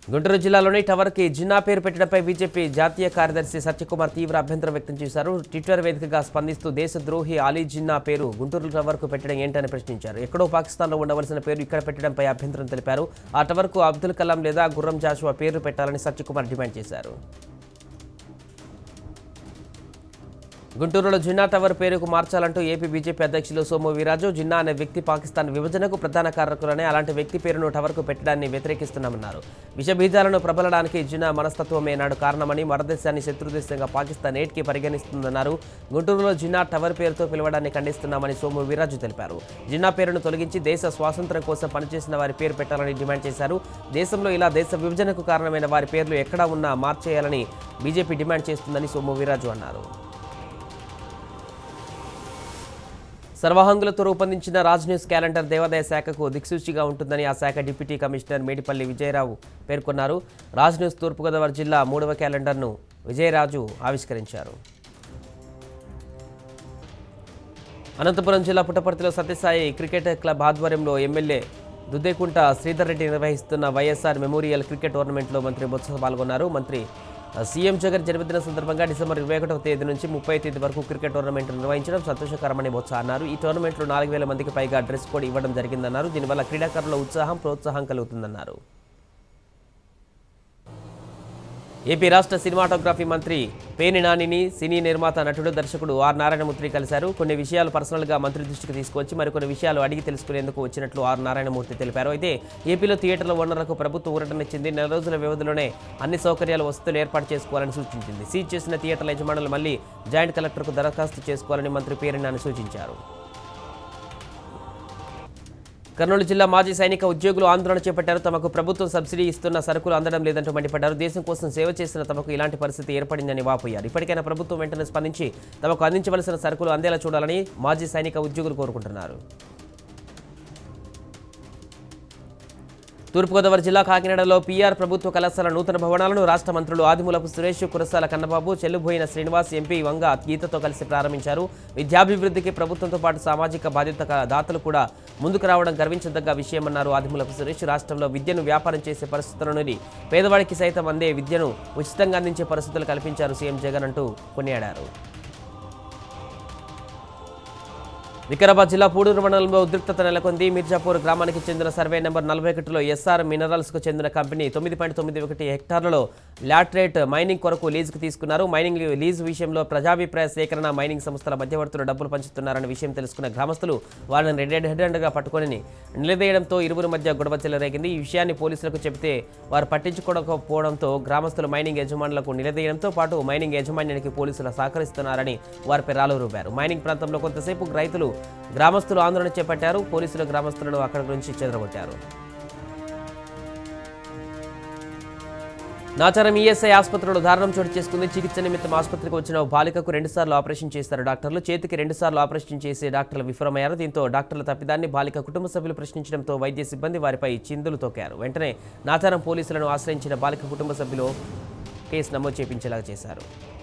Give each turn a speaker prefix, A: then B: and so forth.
A: గుంటూరు జిల్లాలోని టవర్కి జిన్నా పేరు పెట్టడంపై బీజేపీ జాతీయ కార్యదర్శి సత్యకుమార్ తీవ్ర అభ్యంతరం వ్యక్తం చేశారు ట్విట్టర్ వేదికగా స్పందిస్తూ దేశద్రోహి అలీ జిన్నా పేరు గుంటూరు టవర్కు పెట్టడం ఏంటని ప్రశ్నించారు ఎక్కడో పాకిస్తాన్లో ఉండవలసిన పేరు ఇక్కడ పెట్టడంపై అభ్యంతరం తెలిపారు ఆ టవర్కు అబ్దుల్ కలాం లేదా గుర్రం జాషువా పేరు పెట్టాలని సత్యకుమార్ డిమాండ్ చేశారు గుంటూరులో జిన్నా టవర్ పేరుకు మార్చాలంటూ ఏపీ బీజేపీ అధ్యక్షులు సోము వీరాజు జిన్నా అనే వ్యక్తి పాకిస్తాన్ విభజనకు ప్రధాన కారకులనే అలాంటి వ్యక్తి పేరును టవర్కు పెట్టడాన్ని వ్యతిరేకిస్తున్నామన్నారు విషబీజాలను ప్రబలడానికి జిన్నా మనస్తత్వమే నాడు కారణమని మరదేశాన్ని శత్రుదేశంగా పాకిస్తాన్ నేటికి పరిగణిస్తుందన్నారు గుంటూరులో జిన్నా టవర్ పేరుతో పిలవడాన్ని ఖండిస్తున్నామని సోము వీరాజు తెలిపారు జిన్నా పేరును తొలగించి దేశ స్వాతంత్ర్యం కోసం పనిచేసిన వారి పేరు పెట్టాలని డిమాండ్ చేశారు దేశంలో ఇలా దేశ విభజనకు కారణమైన వారి పేర్లు ఎక్కడా ఉన్నా మార్చేయాలని బీజేపీ డిమాండ్ చేస్తుందని సోము వీరాజు అన్నారు సర్వహంగులతో రూపొందించిన రాజ్ న్యూస్ క్యాలెండర్ దేవాదాయ శాఖకు దిక్సూచిగా ఉంటుందని ఆ శాఖ డిప్యూటీ కమిషనర్ మేడిపల్లి విజయరావు పేర్కొన్నారు రాజ్ న్యూస్ తూర్పుగోదావరి జిల్లా మూడవ క్యాలెండర్ను విజయరాజు ఆవిష్కరించారు అనంతపురం జిల్లా పుట్టపర్తిలో సత్యసాయి క్రికెట్ క్లబ్ ఆధ్వర్యంలో ఎమ్మెల్యే దుద్దేకుంట శ్రీధర్ రెడ్డి నిర్వహిస్తున్న వైఎస్ఆర్ మెమోరియల్ క్రికెట్ టోర్నమెంట్లో మంత్రి బొత్స పాల్గొన్నారు మంత్రి సీఎం జగన్ జన్మదిన సందర్భంగా డిసెంబర్ ఇరవై ఒకటవ తేదీ నుంచి ముప్పై తేదీ వరకు క్రికెట్ టోర్నమెంట్ నిర్వహించడం సంతోషకరమని బొత్స అన్నారు ఈ టోర్నమెంట్లో నాలుగు వేల మందికి పైగా డ్రెస్ కోడ్ ఇవ్వడం జరిగిందన్నారు దీనివల్ల క్రీడాకారుల ఉత్సాహం ప్రోత్సాహం కలుగుతుందన్నారు ఏపీ రాష్ట్ర సినిమాటోగ్రఫీ మంత్రి పేని నానిని సినీ నిర్మాత నటుడు దర్శకుడు ఆర్ నారాయణమూర్తి కలిశారు కొన్ని విషయాలు పర్సనల్గా మంత్రి దృష్టికి తీసుకొచ్చి మరికొన్ని విషయాలు అడిగి తెలుసుకునేందుకు వచ్చినట్లు ఆర్ నారాయణమూర్తి తెలిపారు అయితే ఏపీలో థియేటర్ల ఓనర్లకు ప్రభుత్వం ఊరటనిచ్చింది నెల రోజుల వ్యవధిలోనే అన్ని సౌకర్యాలు వసతులు ఏర్పాటు చేసుకోవాలని సూచించింది సీజ్ చేసిన థియేటర్ల యజమానులు మళ్ళీ జాయింట్ కలెక్టర్కు దరఖాస్తు చేసుకోవాలని మంత్రి పేర్ని నాని సూచించారు కర్నూలు జిల్లా మాజీ సైనిక ఉద్యోగులు ఆందోళన చేపట్టారు తమకు ప్రభుత్వం సబ్సిడీ ఇస్తున్న సరుకులు అందడం లేదంటూ మండిపడ్డారు దేశం కోసం సేవ చేసిన తమకు ఇలాంటి పరిస్థితి ఏర్పడిందని వాపోయారు ఇప్పటికైనా ప్రభుత్వం వెంటనే స్పందించి తమకు అందించవలసిన సరుకులు అందేలా చూడాలని మాజీ సైనిక ఉద్యోగులు కోరుకుంటున్నారు తూర్పుగోదావరి జిల్లా కాకినాడలో పీఆర్ ప్రభుత్వ కళాశాల నూతన భవనాలను రాష్ట్ర మంత్రులు ఆదిమూలపు సురేష్ కురసాల కన్నబాబు చెల్లుబోయిన శ్రీనివాస్ ఎంపీ వంగ గీతతో కలిసి ప్రారంభించారు విద్యాభివృద్ధికి ప్రభుత్వంతో పాటు సామాజిక బాధ్యత క- దాతలు కూడా ముందుకు రావడం గర్వించదగ్గ విషయమన్నారు ఆదిమూలపు సురేష్ రాష్ట్రంలో విద్యను వ్యాపారం చేసే పరిస్థితుల నుండి పేదవాడికి సైతం అందే విద్యను ఉచితంగా అందించే పరిస్థితులు కల్పించారు సీఎం జగన్ అంటూ కొనియాడారు వికారాబాద్ జిల్లా పూడూరు మండలంలో ఉద్రిక్తత నెలకొంది మిర్జాపూర్ గ్రామానికి చెందిన సర్వే నెంబర్ నలభై ఒకటిలో ఎస్ఆర్ మినరల్స్కు చెందిన కంపెనీ తొమ్మిది పాయింట్ తొమ్మిది ఒకటి హెక్టార్లలో లాట్రేట్ మైనింగ్ కొరకు లీజుకు తీసుకున్నారు మైనింగ్ లీజు విషయంలో ప్రజాభిప్రాయ సేకరణ మైనింగ్ సంస్థల మధ్యవర్తులు డబ్బులు పంచుతున్నారన్న విషయం తెలుసుకున్న గ్రామస్తులు వారిని రెడ్ హెడ్ హ్యాండ్గా పట్టుకొని నిలదీయడంతో ఇరువురి మధ్య గొడవ చెలరేగింది ఈ విషయాన్ని పోలీసులకు చెబితే వారు పట్టించుకోకపోవడంతో గ్రామస్తులు మైనింగ్ యజమానులకు నిలదీయడంతో పాటు మైనింగ్ యాజమాన్యానికి పోలీసులు సహకరిస్తున్నారని వారిపై రాళ్ళు రూపారు మైనింగ్ ప్రాంతంలో కొంతసేపు రైతులు గ్రామస్తులు ఆందోళన చేపట్టారు పోలీసులు గ్రామస్తులను అక్కడి నుంచి చెదరగొట్టారు నాచారం ఈఎస్ఐ ఆసుపత్రిలో దారుణం చోటు చేసుకుంది చికిత్స నిమిత్తం ఆసుపత్రికి వచ్చిన ఓ బాలికకు రెండుసార్లు ఆపరేషన్ చేశారు డాక్టర్లు చేతికి రెండుసార్లు ఆపరేషన్ చేసే డాక్టర్లు విఫలమయ్యారు దీంతో డాక్టర్ల తప్పిదాన్ని బాలిక కుటుంబ సభ్యులు ప్రశ్నించడంతో వైద్య సిబ్బంది వారిపై చిందులు తొక్కారు వెంటనే నాచారం పోలీసులను ఆశ్రయించిన బాలిక కుటుంబ సభ్యులు కేసు నమోదు చేపించేలా చేశారు